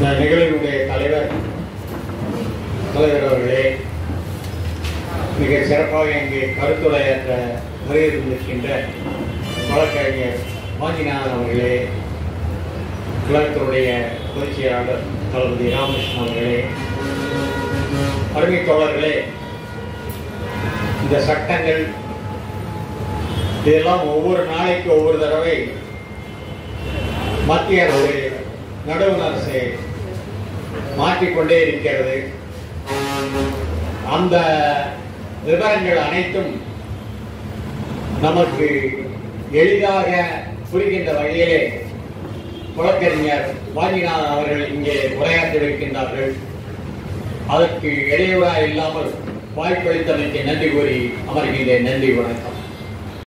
இந்த நிகழ்வினுடைய தலைவர் தலைவர் அவர்களே மிக சிறப்பாக இங்கே கருத்துரையாற்ற வருகை இருக்கின்ற வழக்கறிஞர் வாஞ்சிநாதன் அவர்களே கழகத்தினுடைய பொதுச் செயலாளர் தளபதி ராமகிருஷ்ணன் அவர்களே அருமை தோழர்களே இந்த சட்டங்கள் இதெல்லாம் ஒவ்வொரு நாளைக்கு ஒவ்வொரு தடவை மத்திய அரசு நடுவண் அரசு மாற்றிக்கொண்டே இருக்கிறது அந்த விவரங்கள் அனைத்தும் நமக்கு எளிதாக புரிகின்ற வகையிலே வழக்கறிஞர் வாஞ்சிநாதன் அவர்கள் இங்கே உரையாற்றியிருக்கின்றார்கள் அதற்கு இடையூறா இல்லாமல் வாய்ப்பளித்தமைக்கு நன்றி கூறி அமர்கின்றேன் நன்றி வணக்கம்